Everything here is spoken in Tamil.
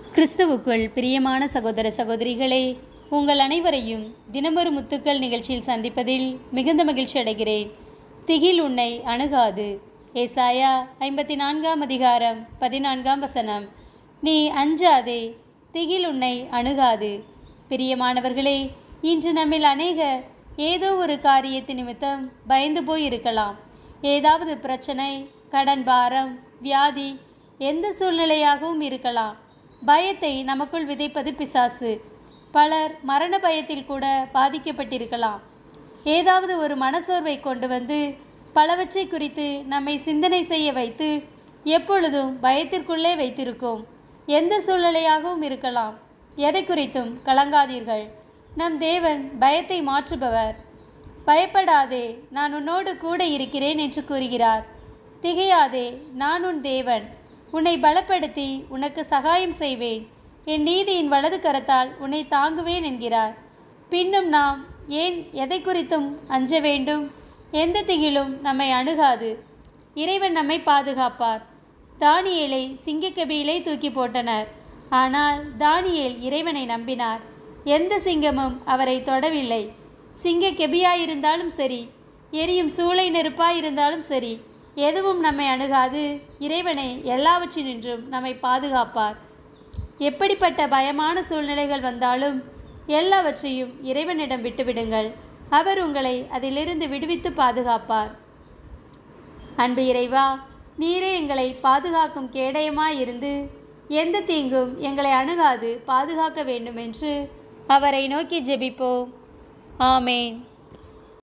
கிறிஸ்துவுக்குள் பிரியமான சகோதர சகோதரிகளே உங்கள் அனைவரையும் தினமொரு முத்துக்கள் நிகழ்ச்சியில் சந்திப்பதில் மிகுந்த மகிழ்ச்சி அடைகிறேன் திகில் உன்னை அணுகாது ஏசாயா ஐம்பத்தி நான்காம் அதிகாரம் பதினான்காம் வசனம் நீ அஞ்சாதே திகில் உன்னை அணுகாது பிரியமானவர்களே இன்று நம்மில் அநேகர் ஏதோ ஒரு காரியத்து நிமித்தம் பயந்து போய் இருக்கலாம் ஏதாவது பிரச்சனை கடன் பாரம் வியாதி எந்த சூழ்நிலையாகவும் இருக்கலாம் பயத்தை நமக்குள் விதைப்பது பிசாசு பலர் மரண பயத்தில் கூட பாதிக்கப்பட்டிருக்கலாம் ஏதாவது ஒரு மனசோர்வை கொண்டு வந்து பலவற்றை குறித்து நம்மை சிந்தனை செய்ய வைத்து எப்பொழுதும் பயத்திற்குள்ளே வைத்திருக்கும் எந்த சூழ்நிலையாகவும் இருக்கலாம் எதை குறித்தும் கலங்காதீர்கள் நம் தேவன் பயத்தை மாற்றுபவர் பயப்படாதே நான் உன்னோடு கூட இருக்கிறேன் என்று கூறுகிறார் திகையாதே நான் உன் தேவன் உன்னை பலப்படுத்தி உனக்கு சகாயம் செய்வேன் என் நீதியின் வலது கரத்தால் உன்னை தாங்குவேன் என்கிறார் பின்னும் நாம் ஏன் எதை குறித்தும் அஞ்ச வேண்டும் எந்த திகிலும் நம்மை அணுகாது இறைவன் நம்மை பாதுகாப்பார் தானியேலை சிங்கக்கபியிலே தூக்கி போட்டனர் ஆனால் தானியேல் இறைவனை நம்பினார் எந்த சிங்கமும் அவரை தொடவில்லை சிங்க கெபியாயிருந்தாலும் சரி எரியும் சூளை நெருப்பாயிருந்தாலும் சரி எதுவும் நம்மை அணுகாது இறைவனை எல்லாவற்றினின்றும் நம்மை பாதுகாப்பார் எப்படிப்பட்ட பயமான சூழ்நிலைகள் வந்தாலும் எல்லாவற்றையும் இறைவனிடம் விட்டுவிடுங்கள் அவர் உங்களை அதிலிருந்து விடுவித்து பாதுகாப்பார் அன்பு இறைவா நீரே எங்களை பாதுகாக்கும் கேடயமாயிருந்து எந்த தீங்கும் எங்களை அணுகாது பாதுகாக்க வேண்டும் என்று அவரை நோக்கி ஜெபிப்போம் ஆமேன்